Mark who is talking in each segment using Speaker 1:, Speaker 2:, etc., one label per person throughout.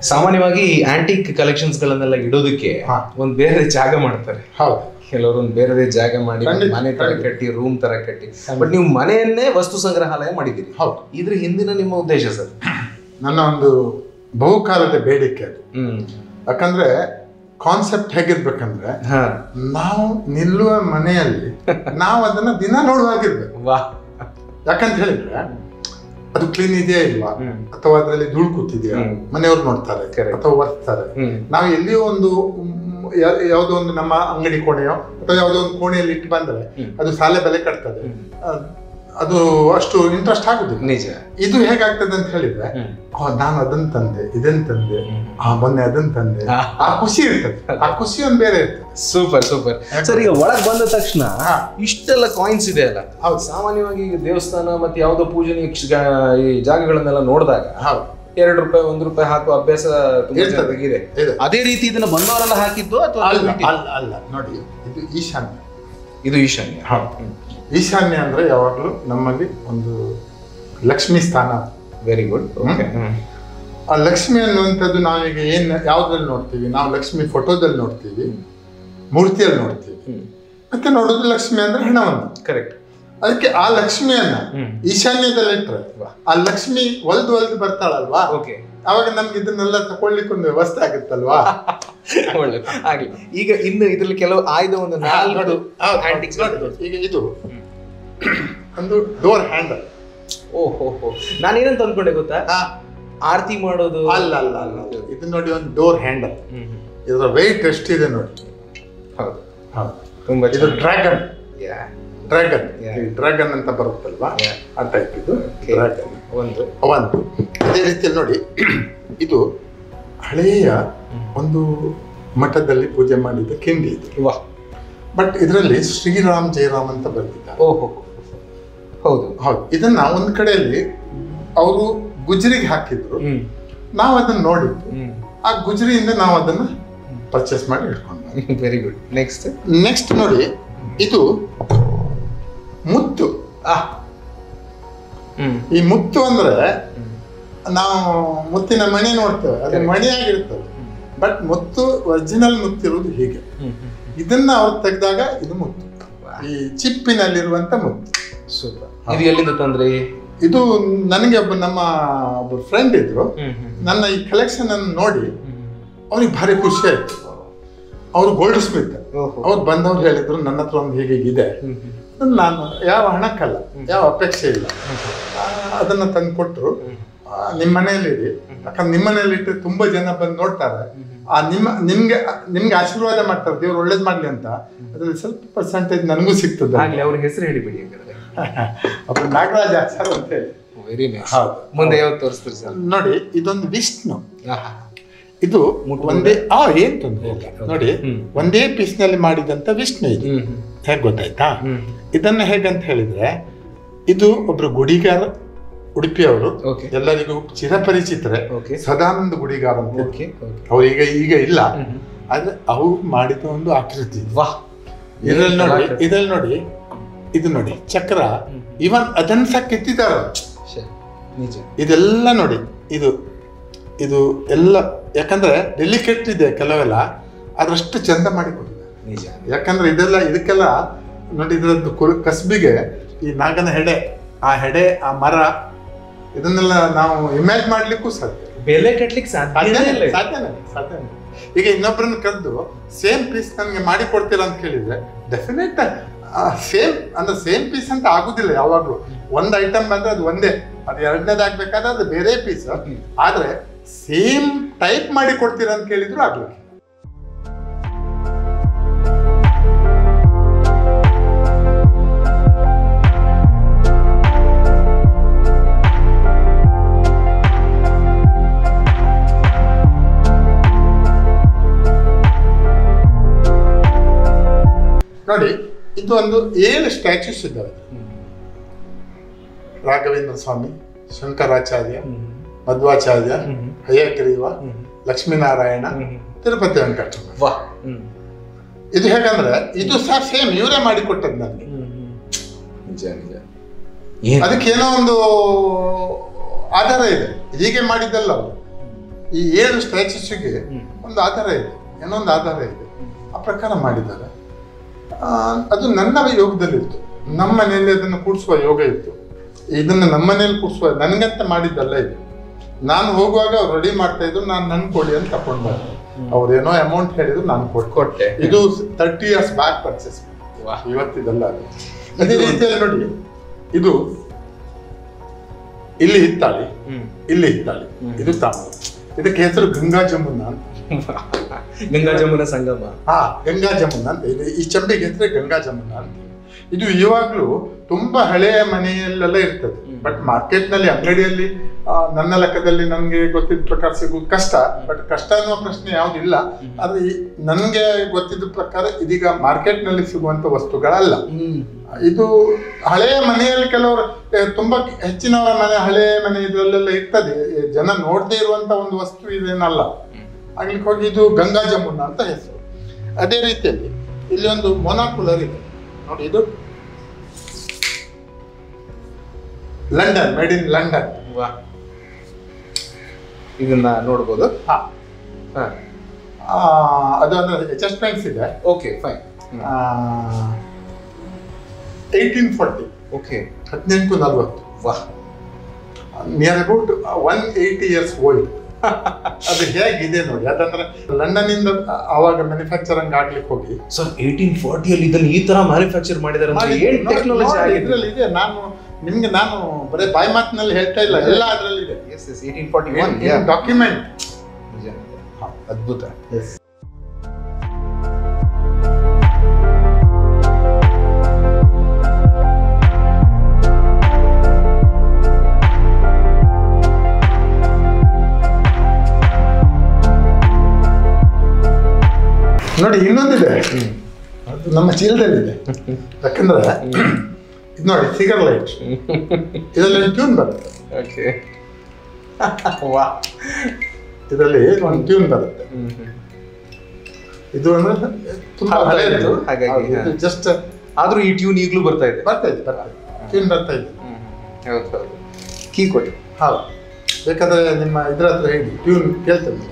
Speaker 1: ಸಾಮಾನ್ಯವಾಗಿ antique collections ಗಳನ್ನೆಲ್ಲ ಇಡೋದಕ್ಕೆ
Speaker 2: ಹಾ.
Speaker 1: ಒಂದ್ ಬೇರೆ ಜಾಗ ಮಾಡ್ತಾರೆ
Speaker 2: ಹೌದು
Speaker 1: ಕೆಲವರು ಒಂದು ಬೇರೆ ಜಾಗ ಮಾಡಿ ಒಂದ್
Speaker 2: ಖಂಡಿತ,
Speaker 1: ಮನೆ ತರ
Speaker 2: ಖಂಡಿತ.
Speaker 1: ಕಟ್ಟಿ ರೂಮ್ ತರ ಕಟ್ಟಿ ಬಟ್ ನೀವು ಮನೆಯನ್ನೇ ವಸ್ತು ಸಂಗ್ರಹಾಲಯ ಮಾಡಿದ್ದೀರಿ
Speaker 2: ಹೌದು
Speaker 1: ಇದ್ರ ಹಿಂದಿನ ನಿಮ್ಮ ಉದ್ದೇಶ ಸರ್
Speaker 2: ನನ್ನ ಒಂದು ಬಹುಕಾಲದ ಬೇಡಿಕೆ ಅದು
Speaker 1: ಹ್ಮ್
Speaker 2: ಯಾಕಂದ್ರೆ ಕಾನ್ಸೆಪ್ಟ್ ಹೇಗಿರ್ಬೇಕಂದ್ರೆ
Speaker 1: ಹಾ
Speaker 2: ನಾವು ನಿಲ್ಲುವ ಮನೆಯಲ್ಲಿ ನಾವು ಅದನ್ನ ದಿನ ನೋಡುವಾಗಿರ್ಬೇಕು
Speaker 1: ವಾ
Speaker 2: ಯಾಕಂತ ಹೇಳಿದ್ರೆ ಅದು ಕ್ಲೀನ್ ಇದೆಯಾ ಇಲ್ವಾ
Speaker 1: ಹ್ಮ್.
Speaker 2: ಅಥವಾ ಅದರಲ್ಲಿ ಧೂಳು ಕೂತಿದೆಯಾ
Speaker 1: ಹ್ಮ್.
Speaker 2: ಮನೆಯವ್ರು ನೋಡ್ತಾರೆ
Speaker 1: Correct.
Speaker 2: ಅಥವಾ ಒರ್ತಾರೆ
Speaker 1: ಹ್ಮ್
Speaker 2: ನಾವು ಎಲ್ಲಿಯೋ ಒಂದು ಮ್, ಯಾ- ಯಾವುದೋ ಒಂದು ನಮ್ಮ ಅಂಗಡಿ ಕೋಣೆಯೋ ಅಥವಾ ಯಾವುದೋ ಒಂದು ಕೋಣೆಯಲ್ಲಿ ಇಟ್ಟು ಬಂದ್ರೆ
Speaker 1: ಹ್ಮ್.
Speaker 2: ಅದು ಸಾಲೆ ಬೆಲೆ ಕಟ್ತದೆ
Speaker 1: ಹ್ಮ್.
Speaker 2: ಅಹ್, ಅದು ಅಷ್ಟು ಇಂಟ್ರೆಸ್ಟ್ ಆಗುದಿಲ್ಲ
Speaker 1: ನಿಜ
Speaker 2: ಇದು ಹೇಗಾಗ್ತದೆ ಅಂತ ಹೇಳಿದ್ರೆ
Speaker 1: ಹ್ಮ್.
Speaker 2: ಓ, ನಾನು ಅದನ್ನ ತಂದೆ ಇದನ್ನ ತಂದೆ
Speaker 1: ಹ್ಮ್.
Speaker 2: ಆ ಮೊನ್ನೆ ಅದನ್ನ ತಂದೆ
Speaker 1: ಆ.
Speaker 2: ಆ ಖುಷಿ ಇರ್ತದೆ ಆ ಖುಷಿ ಒಂದು ಬೇರೆ ಇರ್ತದೆ
Speaker 1: ಸೂಪರ್ ಸೂಪರ್ ಸರ್ ಈಗ ಒಳಗ್ ಬಂದ ತಕ್ಷಣ
Speaker 2: ಹಾ.
Speaker 1: ಇಷ್ಟೆಲ್ಲ ಕಾಯಿನ್ಸ್ ಇದೆ ಅಲ್ಲ
Speaker 2: ಹೌದು.
Speaker 1: ಸಾಮಾನ್ಯವಾಗಿ ಈಗ ದೇವಸ್ಥಾನ ಮತ್ತೆ ಯಾವುದೋ ಪೂಜನೀಯ ಕ್ಷ- ಈ ಜಾಗಗಳನ್ನೆಲ್ಲ ನೋಡಿದಾಗ
Speaker 2: ಹೌದು
Speaker 1: ಎರಡು ರೂಪಾಯಿ ಒಂದು ರೂಪಾಯಿ ಹಾಕುವ ಅಭ್ಯಾಸ ತುಂಬಾ
Speaker 2: ಇರ್ತದೆ.
Speaker 1: ಜನರಿಗೆ ಇದೆ
Speaker 2: ಇದೆ.
Speaker 1: ಅದೇ ರೀತಿ ಇದನ್ನ ಬಂದವರೆಲ್ಲ ಹಾಕಿದ್ದು ಅಥವಾ
Speaker 2: ಅಲ್ಲ
Speaker 1: ಅದನ್ನ ಬಿಟ್ಟಿದ್ದು?
Speaker 2: ಅಲ್ಲ ಅಲ್ಲ ನೋಡಿ ಇದು ಈಶಾನ್ಯ
Speaker 1: ಇದು ಈಶಾನ್ಯ
Speaker 2: ಹೌದು ಈಶಾನ್ಯ ಅಂದ್ರೆ ಯಾವಾಗಲೂ ನಮ್ಮಲ್ಲಿ ಒಂದು ಲಕ್ಷ್ಮಿ ಸ್ಥಾನ
Speaker 1: ವೆರಿ ಗುಡ್ ಓಕೆ
Speaker 2: ಆ ಲಕ್ಷ್ಮಿ ಅನ್ನುವಂಥದ್ದು ನಾವೀಗ ಏನ್ ಯಾವ್ದ್ರಲ್ಲಿ ನೋಡ್ತೀವಿ ನಾವು ಲಕ್ಷ್ಮಿ ಫೋಟೋದಲ್ಲಿ ನೋಡ್ತೀವಿ ಮೂರ್ತಿಯಲ್ಲಿ ನೋಡ್ತೀವಿ ಮತ್ತೆ ನೋಡೋದು ಲಕ್ಷ್ಮಿ ಅಂದ್ರೆ ಹಣವನ್ನು
Speaker 1: ಕರೆಕ್ಟ್
Speaker 2: ಅದಕ್ಕೆ ಆ ಲಕ್ಷ್ಮಿಯನ್ನ
Speaker 1: ಹ್ಮ್.
Speaker 2: ಈಶಾನ್ಯದಲ್ಲಿ ಇಟ್ರೆ
Speaker 1: ವಾ.
Speaker 2: ಆ ಲಕ್ಷ್ಮಿ ಒಲ್ದು ಒಲ್ದು ಬರ್ತಾಳಲ್ವಾ
Speaker 1: ಓಕೆ
Speaker 2: ಅವಾಗ ನಮ್ಗೆ ಇದನ್ನೆಲ್ಲ ತಗೊಳ್ಲಿಕ್ಕೆ ಒಂದು ವ್ಯವಸ್ಥೆ ಆಗುತ್ತಲ್ವಾ
Speaker 1: ಒಳ್ಳೆ ಆಗ್ಲಿ ಈಗ ಇನ್ನು ಇದ್ರಲ್ಲಿ ಕೆಲವು ಆಯ್ದ ಒಂದು ನಾಲ್ಕು
Speaker 2: ನೋಡಿ, ಹೌದು,
Speaker 1: antiques
Speaker 2: ನೋಡಿ,
Speaker 1: ಗಳು.
Speaker 2: ಈಗ ಇದು ಒಂದು ಡೋರ್ ಹ್ಯಾಂಡಲ್
Speaker 1: ಓ ಹೋ ಹೋ ನಾನೇನಂತ ಅಂದ್ಕೊಂಡೆ ಗೊತ್ತಾ ಆರತಿ ಮಾಡೋದು
Speaker 2: ಅಲ್ಲ ಅಲ್ಲ ಅಲ್ಲ ಇದು ನೋಡಿ ಒಂದು ಡೋರ್ ಹ್ಯಾಂಡಲ್
Speaker 1: ಹ್ಮ್, ಹ್ಮ್.
Speaker 2: ಇದರ ವೆಯ್ಟ್ ಎಷ್ಟಿದೆ ನೋಡಿ
Speaker 1: ಹೌದು
Speaker 2: ಹೌದು
Speaker 1: ತುಂಬಾ
Speaker 2: ಇದು dragon
Speaker 1: Yeah.
Speaker 2: Dragon
Speaker 1: Yeah.
Speaker 2: Dragon ಅಂತ ಬರುತ್ತಲ್ವಾ
Speaker 1: Yeah.
Speaker 2: ಆ ಟೈಪ್ ಇದು
Speaker 1: Okay.
Speaker 2: ಡ್ರ್ಯಾಗನ್
Speaker 1: ಒಂದು
Speaker 2: ಒಂದು ಅದೇ ರೀತಿಯಲ್ಲಿ ನೋಡಿ ಇದು ಹಳೆಯ ಒಂದು ಮಠದಲ್ಲಿ ಪೂಜೆ ಮಾಡಿದ ಕಿಂಡಿ ಇದು
Speaker 1: ವಾ
Speaker 2: ಬಟ್ ಇದರಲ್ಲಿ ಶ್ರೀರಾಮ್ ಜಯರಾಮ್ ಅಂತ ಬರ್ತಿದ್ದಾರೆ
Speaker 1: ಓಹೋ ಹೌದು
Speaker 2: ಹೌದು ಇದನ್ನ ಒಂದು ಕಡೆಯಲ್ಲಿ ಅವರು ಗುಜರಿಗೆ ಹಾಕಿದ್ರು
Speaker 1: ಹ್ಮ್
Speaker 2: ನಾವು ಅದನ್ನ ನೋಡಿದ್ದು
Speaker 1: ಹ್ಮ್
Speaker 2: ಆ ಗುಜರಿಯಿಂದ ನಾವು ಅದನ್ನ ಪರ್ಚೇಸ್ ಮಾಡಿ ಇಟ್ಕೊಂಡು
Speaker 1: ವೆರಿ ಗುಡ್ ನೆಕ್ಸ್ಟ್
Speaker 2: ನೆಕ್ಸ್ಟ್ ನೋಡಿ ಇದು ಮುತ್ತು
Speaker 1: ಆ ಹ್ಮ್
Speaker 2: ಈ ಮುತ್ತು ಅಂದ್ರೆ ನಾವು ಮುತ್ತಿನ ಮಣಿ ನೋಡ್ತೇವೆ ಅದು
Speaker 1: Correct.
Speaker 2: ಮಣಿಯಾಗಿರ್ತದೆ ಬಟ್ ಮುತ್ತು ಒರಿಜಿನಲ್ ಮುತ್ತಿರುವುದು ಹೀಗೆ ಇದನ್ನ ಅವ್ರು ತೆಗೆದಾಗ ಇದು ಮುತ್ತು ಈ ಚಿಪ್ಪಿನಲ್ಲಿರುವಂತ ಮುತ್ತು
Speaker 1: ಸೂಪರ್ ಇದು ಎಲ್ಲಿಂದ ತಂದ್ರಿ
Speaker 2: ಇದು ನನಗೆ ಒಬ್ಬ ನಮ್ಮ ಒಬ್ಬ ಫ್ರೆಂಡ್ ಇದ್ರು ನನ್ನ ಈ ಕಲೆಕ್ಷನ್ ಅನ್ನು ನೋಡಿ ಅವ್ರಿಗೆ ಭಾರಿ ಖುಷಿ ಆಯ್ತು ಅವರು ಗೋಲ್ಡ್ ಸ್ಮಿತ್
Speaker 1: ಓಹೋ
Speaker 2: ಅವ್ರು ಬಂದವ್ರು ಹೇಳಿದ್ರು ನನ್ನ ಹತ್ರ ಒಂದು ಹೀಗೆ ಇದೆ ನಾನು ಯಾವ ಹಣಕ್ಕಲ್ಲ ಯಾವ ಅಪೇಕ್ಷೆ ಇಲ್ಲ ಆ, ಅದನ್ನ ತಂದು ಕೊಟ್ಟರು ನಿಮ್ಮ ಮನೆಯಲ್ಲಿ ಇಡಿ ಯಾಕಂದ್ರೆ ನಿಮ್ಮ ಮನೆಯಲ್ಲಿ ಇಟ್ಟು ತುಂಬಾ ಜನ ಬಂದು ನೋಡ್ತಾರೆ ಆ ನಿಮ್ಮ ನಿಮ್ಗೆ ನಿಮ್ಗೆ ಆಶೀರ್ವಾದ ಮಾಡ್ತಾರೆ ದೇವ್ರು ಒಳ್ಳೇದ್ ಮಾಡ್ಲಿ ಅಂತ ಅದ್ರಲ್ಲಿ ಸ್ವಲ್ಪ ಪರ್ಸೆಂಟೇಜ್ ನನಗೂ ಸಿಗ್ತದೆ
Speaker 1: ಆಗ್ಲಿ ಅವ್ರ ಹೆಸರು ಹೇಳಿಬಿಡಿ ಹಂಗಾದ್ರೆ
Speaker 2: ಒಬ್ಬ ನಾಗರಾಜ ಆಚಾರ್ ಅಂತ ಹೇಳಿ
Speaker 1: ವೆರಿ ನೈಸ್
Speaker 2: ಹೌದು.
Speaker 1: ಮುಂದೆ ಯಾವ್ದು ತೋರಿಸ್ತೀರಿ ಸರ್
Speaker 2: ನೋಡಿ ಇದೊಂದು ವಿಷ್ಣು
Speaker 1: ಆಹಾ.
Speaker 2: ಇದು
Speaker 1: ಮುಟ್ಬೋದು?
Speaker 2: ಒಂದೇ ಆ ಏನ್ ತೊಂದ್ರೆ ಇಲ್ಲ
Speaker 1: Okay, okay.
Speaker 2: ನೋಡಿ
Speaker 1: ಹ್ಮ್.
Speaker 2: ಒಂದೇ ಪೀಸ್ ನಲ್ಲಿ ಮಾಡಿದಂತ ವಿಷ್ಣು ಇದು
Speaker 1: ಹ್ಮ್ ಹ್ಮ್.
Speaker 2: ಹೇಗೆ ಗೊತ್ತಾಯ್ತಾ
Speaker 1: ಹ್ಮ್
Speaker 2: ಇದನ್ನ ಹೇಗಂತ ಹೇಳಿದ್ರೆ ಇದು ಒಬ್ರು ಗುಡಿಗಾರ ಉಡುಪಿಯವರು
Speaker 1: Okay.
Speaker 2: ಎಲ್ಲರಿಗೂ ಚಿರಪರಿಚಿತರೆ
Speaker 1: Okay.
Speaker 2: ಸದಾನಂದ ಗುಡಿಗಾರ ಅಂತ
Speaker 1: ಓಕೆ ಓಕೆ
Speaker 2: ಅವ್ರು ಈಗ ಈಗ ಇಲ್ಲ
Speaker 1: ಹ್ಮ್ ಹ್ಮ್.
Speaker 2: ಆದ್ರೆ ಅವ್ರು ಮಾಡಿದ ಒಂದು ಆಕೃತಿ ಇದು.
Speaker 1: ವಾಹ್
Speaker 2: ಇದ್ರಲ್ಲಿ ನೋಡಿ
Speaker 1: ಕಲಾಕೃತಿ.
Speaker 2: ಇದ್ರಲ್ಲಿ ನೋಡಿ ಇದು ನೋಡಿ ಚಕ್ರ
Speaker 1: ಹ್ಮ್.
Speaker 2: ಇವನ್ ಅದನ್ನ ಸಹ ಕೆತ್ತಿದ್ದಾರೆ
Speaker 1: ಶೇ, ನಿಜ
Speaker 2: ಇದೆಲ್ಲ ನೋಡಿ ಇದು ಇದು ಎಲ್ಲ ಯಾಕಂದ್ರೆ ಡೆಲಿಕೇಟ್ ಇದೆ ಕೆಲವೆಲ್ಲ ಅದ್ರಷ್ಟು ಚಂದ ಮಾಡಿ ಕೊಟ್ಟಿದ್ದಾರೆ
Speaker 1: ನಿಜ
Speaker 2: ಯಾಕಂದ್ರೆ ಇದೆಲ್ಲ ಇದಕ್ಕೆಲ್ಲ ನೋಡಿ ಇದ್ರದ್ದು ಕುರು- ಕಸ್ಬಿಗೆ ಈ ನಾಗನ ಹೆಡೆ ಆ ಹೆಡೆ ಆ ಮರ ಇದನ್ನೆಲ್ಲ ನಾವು ಇಮ್ಯಾಜ್ ಮಾಡ್ಲಿಕ್ಕೂ ಸಾಧ್ಯ
Speaker 1: ಬೆಲೆ ಕಟ್ಲಿಕ್ಕೆ ಸಾಧ್ಯನೇ
Speaker 2: ಸಾಧ್ಯನೇ
Speaker 1: ಇಲ್ಲ ಇದು.
Speaker 2: ಸಾಧ್ಯನೇ ಸಾಧ್ಯನೇ ಈಗ ಇನ್ನೊಬ್ಬರನ್ನ ಕರೆದು ಸೇಮ್ ಪೀಸ್ ನನಗೆ ಮಾಡಿ ಕೊಡ್ತೀರಾ ಅಂತ ಕೇಳಿದ್ರೆ ಡೆಫಿನೆಟ್ ಸೇಮ್ ಅಂದ್ರೆ ಸೇಮ್ ಪೀಸ್ ಅಂತ ಆಗುದಿಲ್ಲ ಯಾವಾಗ್ಲೂ ಒಂದ್ ಐಟಮ್ ಬಂದ್ರೆ ಅದು ಒಂದೇ ಅದು ಎರಡನೇದಾಗ್ಬೇಕಾದ್ರೆ ಅದು ಬೇರೆ ಪೀಸ್ ಆದ್ರೆ ಸೇಮ್ ಟೈಪ್ ಮಾಡಿ ಕೊಡ್ತೀರಾ ಅಂತ ಕೇಳಿದ್ರು ಆಗ್ಲಿಕ್ಕೆ ನೋಡಿ ಇದು ಒಂದು ಏಳು ಸ್ಟ್ಯಾಚ್ಯೂಸ್ ಇದ್ದಾವೆ ರಾಘವೇಂದ್ರ ಸ್ವಾಮಿ ಶಂಕರಾಚಾರ್ಯ
Speaker 1: ಹ್ಮ್.
Speaker 2: ಮಧ್ವಾಚಾರ್ಯ
Speaker 1: ಹ್ಮ್.
Speaker 2: ಹಯಗ್ರೀವ
Speaker 1: ಹ್ಮ್.
Speaker 2: ಲಕ್ಷ್ಮೀನಾರಾಯಣ
Speaker 1: ಹ್ಮ್.
Speaker 2: ತಿರುಪತಿ ವೆಂಕಟರಮಣ
Speaker 1: ವಾಹ್ ಹ್ಮ್.
Speaker 2: ಇದು ಹೇಗಂದ್ರೆ ಇದು ಸಹ ಸೇಮ್ ಇವರೇ ಮಾಡಿಕೊಟ್ಟದ್ದು ನನಗೆ
Speaker 1: ಹ್ಮ್. ಹ್ಮ್. ನಿಜ ನಿಜ ಏನ್
Speaker 2: ಅದಕ್ಕೆ ಏನೋ ಒಂದು ಆಧಾರ ಇದೆ ಹೀಗೆ ಮಾಡಿದ್ದಲ್ಲ ಅವರು ಈ ಏಳು ಸ್ಟ್ಯಾಚ್ಯೂಸ್ಗೆ ಒಂದು ಆಧಾರ ಇದೆ ಏನೋ ಒಂದು ಆಧಾರ ಇದೆ ಆ ಪ್ರಕಾರ ಮಾಡಿದ್ದಾರೆ ಆ, ಅದು ನನ್ನ ಯೋಗದಲ್ಲಿತ್ತು ನಮ್ಮ ಮನೆಯಲ್ಲಿ ಅದನ್ನು ಕೂಡಿಸುವ ಯೋಗ ಇತ್ತು ಇದನ್ನು ನಮ್ಮ ಮನೆಯಲ್ಲಿ ಕೂಡಿಸುವ ನನಗಂತ ಮಾಡಿದ್ದಲ್ಲ ಇದು ನಾನು ಹೋಗುವಾಗ ಅವ್ರು ರೆಡಿ ಮಾಡ್ತಾ ಇದ್ರು ನಾನು ನನ್ ಕೊಡಿ ಅಂತ ತಗೊಂಡು ಬಂದೆ ಅವ್ರು ಏನೋ ಅಮೌಂಟ್ ಹೇಳಿದ್ರು ನಾನು ಕೊಟ್ಟು
Speaker 1: ಕೊಟ್ಟೆ
Speaker 2: ಇದು ತರ್ಟಿ ಇಯರ್ಸ್ ಬ್ಯಾಕ್ ಪರ್ಚೇಸ್
Speaker 1: ವಾಹ್.
Speaker 2: ಇವತ್ತಿದಲ್ಲ ಅದು ಅದೇ ರೀತಿಯಲ್ಲಿ ನೋಡಿ ಇದು ಇಲ್ಲಿ ಹಿತ್ತಾಳಿ
Speaker 1: ಹ್ಮ್
Speaker 2: ಇಲ್ಲಿ ಹಿತ್ತಾಳಿ ಇದು ತಾಮ್ರ ಇದಕ್ಕೆ ಹೆಸರು ಗಂಗಾ ಜಮುನ ಅಂತ
Speaker 1: ಗಂಗಾ ಜಮುನ ಸಂಗಮ
Speaker 2: ಹಾ ಗಂಗಾ ಜಮುನ ಅಂತ ಇದೆ ಈ ಚಂಬಿಗೆ ಹೆಸರೇ ಗಂಗಾ ಜಮುನ ಅಂತ ಇದು ಇವಾಗ್ಲೂ ತುಂಬಾ ಹಳೆಯ ಮನೆಯಲ್ಲೆಲ್ಲ ಇರ್ತದೆ ಬಟ್ ಮಾರ್ಕೆಟ್ ನಲ್ಲಿ ಅಂಗಡಿಯಲ್ಲಿ ಆ, ನನ್ನ ಲೆಕ್ಕದಲ್ಲಿ ನನಗೆ ಗೊತ್ತಿದ್ದ ಪ್ರಕಾರ ಸಿಗುವುದು ಕಷ್ಟ ಬಟ್ ಕಷ್ಟ ಅನ್ನುವ ಪ್ರಶ್ನೆ ಯಾವುದಿಲ್ಲ ಆದ್ರೆ ಈ- ನನ್ಗೆ ಗೊತ್ತಿದ್ದ ಪ್ರಕಾರ ಇದೀಗ ಮಾರ್ಕೆಟ್ ನಲ್ಲಿ ಸಿಗುವಂತ ವಸ್ತುಗಳಲ್ಲ
Speaker 1: ಹ್ಮ್
Speaker 2: ಇದು ಹಳೆಯ ಮನೆಯಲ್ಲಿ ಕೆಲವರು ಏ, ತುಂಬಾ ಹೆಚ್ಚಿನವರ ಮನೆ ಹಳೆಯ ಮನೆ ಇದರಲ್ಲೆಲ್ಲ ಇರ್ತದೆ ಏ, ಜನ ನೋಡದೇ ಇರುವಂತ ಒಂದು ವಸ್ತು ಇದೇನಲ್ಲ ಆಗ್ಲಿಕ್ಕೆ ಹೋಗಿ ಇದು ಗಂಗಾ ಜಮುನ ಅಂತ ಹೆಸರು ಅದೇ ರೀತಿಯಲ್ಲಿ ಇಲ್ಲಿ ಒಂದು ಮೊನಾಕುಲರ್ ಇದೆ ನೋಡಿ ಇದು ಲಂಡನ್ ಮೇಡ್ ಇನ್ ಲಂಡನ್
Speaker 1: ವಾ ಇದನ್ನ ನೋಡ್ಬೋದು
Speaker 2: ಹಾ
Speaker 1: ಹಾ
Speaker 2: ಆ, ಅದು ಅಂದ್ರೆ ಅಡ್ಜಸ್ಟ್ಮೆಂಟ್ಸ್ ಇದೆ
Speaker 1: okay fine
Speaker 2: eighteen forty
Speaker 1: okay
Speaker 2: ಹದಿನೆಂಟು ನಲವತ್ತು
Speaker 1: ವಾಹ್
Speaker 2: near about one eighty years old ಅದು ಹೇಗಿದೆ ನೋಡಿ ಅದಂದ್ರೆ ಲಂಡನ್ ಇಂದ ಅವಾಗ ಮ್ಯಾನುಫ್ಯಾಕ್ಚರಿಂಗ್ ಆಗ್ಲಿಕ್ಕೆ ಹೋಗಿ
Speaker 1: ಸರ್ ಏಯ್ಟೀನ್ ಫಾರ್ಟಿಯಲ್ಲಿ ಇದನ್ನ ಈ ತರ ಮ್ಯಾನುಫ್ಯಾಕ್ಚರ್ ಮಾಡಿದ್ದಾರೆ ಅಂದ್ರೆ
Speaker 2: ಮಾಡಿ-
Speaker 1: ಏನ್
Speaker 2: ನೋಡಿ-
Speaker 1: ಟೆಕ್ನಾಲಜಿ
Speaker 2: ನೋಡಿ,
Speaker 1: ಆಗಿದೆ
Speaker 2: ಇದ್ರಲ್ಲಿ ಇದೆ ನಾನು ನಿಮ್ಗೆ ನಾನು ಬರೀ ಬಾಯಿ ಮಾತಿನಲ್ಲಿ ಹೇಳ್ತಾ ಇಲ್ಲ ಎಲ್ಲ ಅದ್ರಲ್ಲಿ ಇದೆ
Speaker 1: yes yes eighteen forty one
Speaker 2: document
Speaker 1: ಅದ್ಭುತ
Speaker 2: ನೋಡಿ ಇನ್ನೊಂದಿದೆ ಅದು ನಮ್ಮ ಚೀಲದಲ್ಲಿದೆ ಯಾಕಂದ್ರೆ ಇದು ನೋಡಿ ಸಿಗರ್ ಲೈಟ್ ಇದರಲ್ಲಿ ಟ್ಯೂನ್ ಬರುತ್ತೆ
Speaker 1: ಓಕೆ ವಾ
Speaker 2: ಇದರಲ್ಲಿ ಒಂದು ಟ್ಯೂನ್ ಬರುತ್ತೆ ಇದು ಅಂದ್ರೆ ತುಂಬಾ
Speaker 1: ಹೌದು,
Speaker 2: ಹಳೆಯದು
Speaker 1: ಹಾಗಾಗಿ, ಹಾ.
Speaker 2: ಜಸ್ಟ್
Speaker 1: ಆದ್ರೂ ಈ ಟ್ಯೂನ್ ಈಗಲೂ ಬರ್ತಾ ಇದೆ
Speaker 2: ಬರ್ತಾ ಇದೆ ಬರ್ತಾ ಇದೆ ಟ್ಯೂನ್ ಬರ್ತಾ ಇದೆ
Speaker 1: ಹೌದು ಹೌದು ಕೀ ಕೊಡಿ
Speaker 2: ಹೌದು ಬೇಕಾದ್ರೆ ನಿಮ್ಮ ಇದ್ರ ಹತ್ರ ಹೇಳಿ ಟ್ಯೂನ್ ಕೇಳ್ತೇನೆ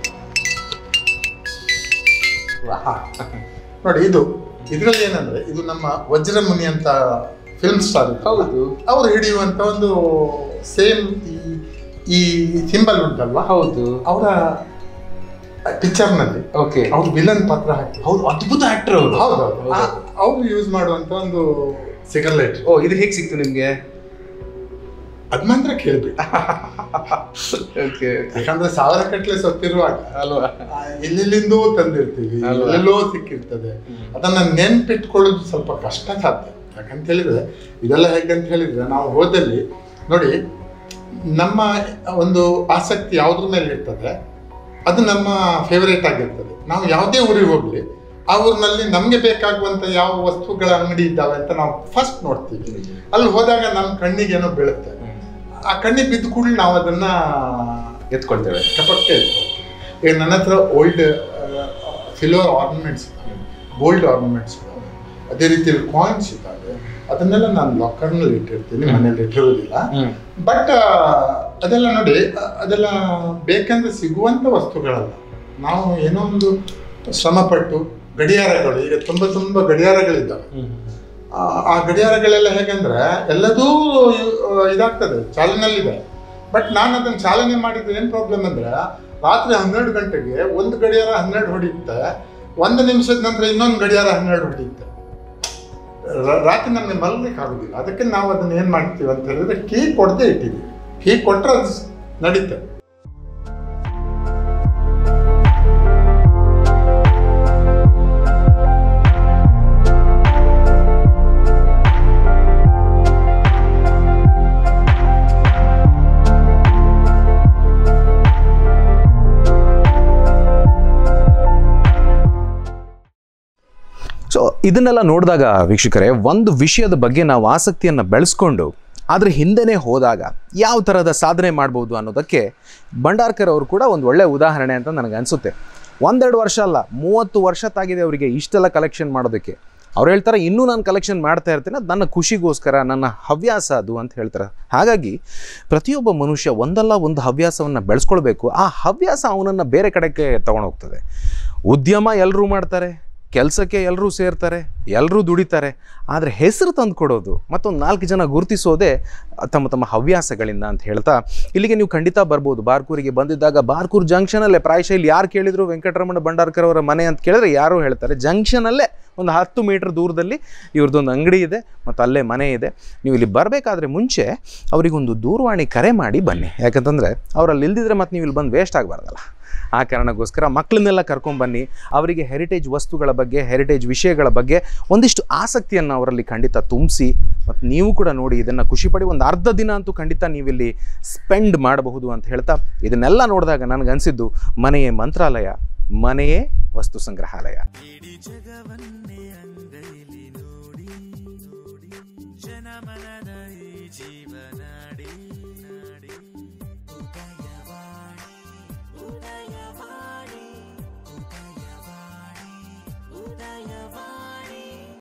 Speaker 2: ಹಾ ನೋಡಿ ಇದು ಇದರಲ್ಲಿ ಏನಂದ್ರೆ ಇದು ನಮ್ಮ ವಜ್ರಮುನಿ ಅಂತ ಫಿಲ್ಮ್ ಸ್ಟಾರ್
Speaker 1: ಹೌದು
Speaker 2: ಅವರು ಹಿಡಿಯುವಂತ ಒಂದು ಸೇಮ್ ಈ ಈ ಸಿಂಬಲ್ ಉಂಟಲ್ವಾ
Speaker 1: ಹೌದು
Speaker 2: ಅವರ ಪಿಕ್ಚರ್ ನಲ್ಲಿ
Speaker 1: ಓಕೆ
Speaker 2: ಅವ್ರು ವಿಲನ್ ಪಾತ್ರ ಹಾಕಿ
Speaker 1: ಹೌದು ಅದ್ಭುತ ಆಕ್ಟರ್ ಅವರು
Speaker 2: ಹೌದೌದು ಅವ್ರು ಯೂಸ್ ಮಾಡುವಂತ ಒಂದು ಸಿಗರ್ ಲೈಟ್
Speaker 1: ಓ ಇದು ಹೇಗೆ ಸಿಕ್ತು ನಿಮ್ಗೆ
Speaker 2: ಅದ್ ಮಾತ್ರ ಕೇಳ್ಬೇಕು
Speaker 1: ಓಕೆ
Speaker 2: ಯಾಕಂದ್ರೆ ಸಾವಿರ ಕಟ್ಲೆ ಸತ್ತಿರುವಾಗ
Speaker 1: ಅಲ್ವಾ
Speaker 2: ಆ, ಎಲ್ಲೆಲ್ಲಿಂದೋ ತಂದಿರ್ತೀವಿ
Speaker 1: ಅಲ್ವಾ?
Speaker 2: ಎಲ್ಲೆಲ್ಲೋ ಸಿಕ್ಕಿರ್ತದೆ ಅದನ್ನ ನೆನ್ಪಿಟ್ಕೊಳ್ಳೋದು ಸ್ವಲ್ಪ ಕಷ್ಟ ಸಾಧ್ಯ ಯಾಕಂತ ಹೇಳಿದ್ರೆ ಇದೆಲ್ಲ ಹೇಗಂತ ಹೇಳಿದ್ರೆ ನಾವು ಹೋದಲ್ಲಿ ನೋಡಿ ನಮ್ಮ ಒಂದು ಆಸಕ್ತಿ ಯಾವುದ್ರ ಮೇಲೆ ಇರ್ತದೆ ಅದು ನಮ್ಮ ಫೇವರೇಟ್ ಆಗಿರ್ತದೆ ನಾವು ಯಾವುದೇ ಊರಿಗೆ ಹೋಗ್ಲಿ ಆ ಊರಿನಲ್ಲಿ ನಮಗೆ ಬೇಕಾಗುವಂತ ಯಾವ ವಸ್ತುಗಳ ಅಂಗಡಿ ಇದ್ದಾವೆ ಅಂತ ನಾವು ಫಸ್ಟ್ ನೋಡ್ತೀವಿ ಅಲ್ಲಿ ಹೋದಾಗ ನಮ್ಮ ಕಣ್ಣಿಗೆ ಏನೋ ಬೀಳುತ್ತೆ ಆ ಕಣ್ಣಿಗೆ ಬಿದ್ದ ಕೂಡಲೇ ನಾವು ಅದನ್ನ
Speaker 1: ಎತ್ಕೊಳ್ತೇವೆ
Speaker 2: ಕಪಕ್ಕೆ ಈಗ ನನ್ನ ಹತ್ರ old silver ornaments gold ornaments ಇದ್ದಾವೆ ಅದೇ ರೀತಿಯಲ್ಲಿ ಕಾಯಿನ್ಸ್ ಇದ್ದಾವೆ ಅದನ್ನೆಲ್ಲ ನಾನು ಲಾಕರ್ನಲ್ಲಿ ಇಟ್ಟಿರ್ತೀನಿ ಮನೇಲಿ ಇಟ್ಟಿರೋದಿಲ್ಲ ಬಟ್ ಅದೆಲ್ಲ ನೋಡಿ ಅ- ಅದೆಲ್ಲ ಬೇಕಂದ್ರೆ ಸಿಗುವಂಥ ವಸ್ತುಗಳಲ್ಲ ನಾವು ಏನೋ ಒಂದು ಶ್ರಮಪಟ್ಟು ಗಡಿಯಾರಗಳು ಈಗ ತುಂಬ ತುಂಬ ಗಡಿಯಾರಗಳಿದ್ದಾವೆ ಆ ಆ ಗಡಿಯಾರಗಳೆಲ್ಲ ಹೇಗಂದ್ರೆ ಎಲ್ಲದೂ ಇವ್- ಇದಾಗ್ತದೆ ಚಾಲನೆಯಲ್ಲಿದೆ ಬಟ್ ನಾನು ಅದನ್ನು ಚಾಲನೆ ಮಾಡಿದ್ದು ಏನು ಪ್ರಾಬ್ಲಮ್ ಅಂದ್ರೆ ರಾತ್ರಿ ಹನ್ನೆರಡು ಗಂಟೆಗೆ ಒಂದು ಗಡಿಯಾರ ಹನ್ನೆರಡು ಹೊಡೆಯುತ್ತೆ ಒಂದು ನಿಮಿಷದ ನಂತರ ಇನ್ನೊಂದು ಗಡಿಯಾರ ಹನ್ನೆರಡು ಹೊಡೆಯುತ್ತೆ ರ- ರಾತ್ರಿ ನಮಗೆ ಮಲಗಲಿಕ್ಕೆ ಆಗೋದಿಲ್ಲ ಅದಕ್ಕೆ ನಾವು ಅದನ್ನ ಏನು ಮಾಡ್ತೀವಿ ಅಂತ ಹೇಳಿದ್ರೆ ಕೀ ಕೊಡದೆ ಇಟ್ಟಿದ್ದೀವಿ ಕೀ ಕೊಟ್ಟರೆ ಅದು ಸ್- ನಡೀತದೆ
Speaker 1: ಸೊ ಇದನ್ನೆಲ್ಲ ನೋಡಿದಾಗ ವೀಕ್ಷಕರೇ ಒಂದು ವಿಷಯದ ಬಗ್ಗೆ ನಾವು ಆಸಕ್ತಿಯನ್ನು ಬೆಳೆಸ್ಕೊಂಡು ಅದ್ರ ಹಿಂದೆನೇ ಹೋದಾಗ ಯಾವ ಥರದ ಸಾಧನೆ ಮಾಡ್ಬೋದು ಅನ್ನೋದಕ್ಕೆ ಭಂಡಾರ್ಕರ್ ಅವರು ಕೂಡ ಒಂದು ಒಳ್ಳೆಯ ಉದಾಹರಣೆ ಅಂತ ನನಗೆ ಅನಿಸುತ್ತೆ ಒಂದೆರಡು ವರ್ಷ ಅಲ್ಲ ಮೂವತ್ತು ವರ್ಷ ತಾಗಿದೆ ಅವರಿಗೆ ಇಷ್ಟೆಲ್ಲ ಕಲೆಕ್ಷನ್ ಮಾಡೋದಕ್ಕೆ ಅವ್ರು ಹೇಳ್ತಾರೆ ಇನ್ನೂ ನಾನು ಕಲೆಕ್ಷನ್ ಮಾಡ್ತಾ ಇರ್ತೀನಿ ಅದು ನನ್ನ ಖುಷಿಗೋಸ್ಕರ ನನ್ನ ಹವ್ಯಾಸ ಅದು ಅಂತ ಹೇಳ್ತಾರೆ ಹಾಗಾಗಿ ಪ್ರತಿಯೊಬ್ಬ ಮನುಷ್ಯ ಒಂದಲ್ಲ ಒಂದು ಹವ್ಯಾಸವನ್ನು ಬೆಳೆಸ್ಕೊಳ್ಬೇಕು ಆ ಹವ್ಯಾಸ ಅವನನ್ನು ಬೇರೆ ಕಡೆಗೆ ತಗೊಂಡೋಗ್ತದೆ ಉದ್ಯಮ ಎಲ್ಲರೂ ಮಾಡ್ತಾರೆ ಕೆಲಸಕ್ಕೆ ಎಲ್ಲರೂ ಸೇರ್ತಾರೆ ಎಲ್ಲರೂ ದುಡಿತಾರೆ ಆದರೆ ಹೆಸರು ತಂದು ಕೊಡೋದು ಮತ್ತೊಂದು ನಾಲ್ಕು ಜನ ಗುರುತಿಸೋದೇ ತಮ್ಮ ತಮ್ಮ ಹವ್ಯಾಸಗಳಿಂದ ಅಂತ ಹೇಳ್ತಾ ಇಲ್ಲಿಗೆ ನೀವು ಖಂಡಿತ ಬರ್ಬೋದು ಬಾರ್ಕೂರಿಗೆ ಬಂದಿದ್ದಾಗ ಬಾರ್ಕೂರ್ ಜಂಕ್ಷನಲ್ಲೇ ಪ್ರಾಯಶಃ ಇಲ್ಲಿ ಯಾರು ಕೇಳಿದ್ರು ವೆಂಕಟರಮಣ ಭಂಡಾರ್ಕರ್ ಅವರ ಮನೆ ಅಂತ ಕೇಳಿದ್ರೆ ಯಾರು ಹೇಳ್ತಾರೆ ಜಂಕ್ಷನಲ್ಲೇ ಒಂದು ಹತ್ತು ಮೀಟ್ರ್ ದೂರದಲ್ಲಿ ಇವ್ರದ್ದೊಂದು ಅಂಗಡಿ ಇದೆ ಮತ್ತು ಅಲ್ಲೇ ಮನೆ ಇದೆ ನೀವು ಇಲ್ಲಿ ಬರಬೇಕಾದ್ರೆ ಮುಂಚೆ ಅವರಿಗೊಂದು ದೂರವಾಣಿ ಕರೆ ಮಾಡಿ ಬನ್ನಿ ಯಾಕಂತಂದರೆ ಅವರಲ್ಲಿ ಇಲ್ದಿದ್ರೆ ಮತ್ತು ನೀವು ಇಲ್ಲಿ ಬಂದು ವೇಸ್ಟ್ ಆಗಬಾರ್ದಲ್ಲ ಆ ಕಾರಣಕ್ಕೋಸ್ಕರ ಮಕ್ಕಳನ್ನೆಲ್ಲ ಕರ್ಕೊಂಬನ್ನಿ ಅವರಿಗೆ ಹೆರಿಟೇಜ್ ವಸ್ತುಗಳ ಬಗ್ಗೆ ಹೆರಿಟೇಜ್ ವಿಷಯಗಳ ಬಗ್ಗೆ ಒಂದಿಷ್ಟು ಆಸಕ್ತಿಯನ್ನು ಅವರಲ್ಲಿ ಖಂಡಿತ ತುಂಬಿಸಿ ಮತ್ತು ನೀವು ಕೂಡ ನೋಡಿ ಇದನ್ನು ಖುಷಿಪಡಿ ಒಂದು ಅರ್ಧ ದಿನ ಅಂತೂ ಖಂಡಿತ ನೀವಿಲ್ಲಿ ಸ್ಪೆಂಡ್ ಮಾಡಬಹುದು ಅಂತ ಹೇಳ್ತಾ ಇದನ್ನೆಲ್ಲ ನೋಡಿದಾಗ ನನಗನ್ಸಿದ್ದು ಮನೆಯೇ ಮಂತ್ರಾಲಯ ಮನೆಯೇ ವಸ್ತು ಸಂಗ್ರಹಾಲಯ
Speaker 3: ಇಡೀ ಜಗವನ್ನ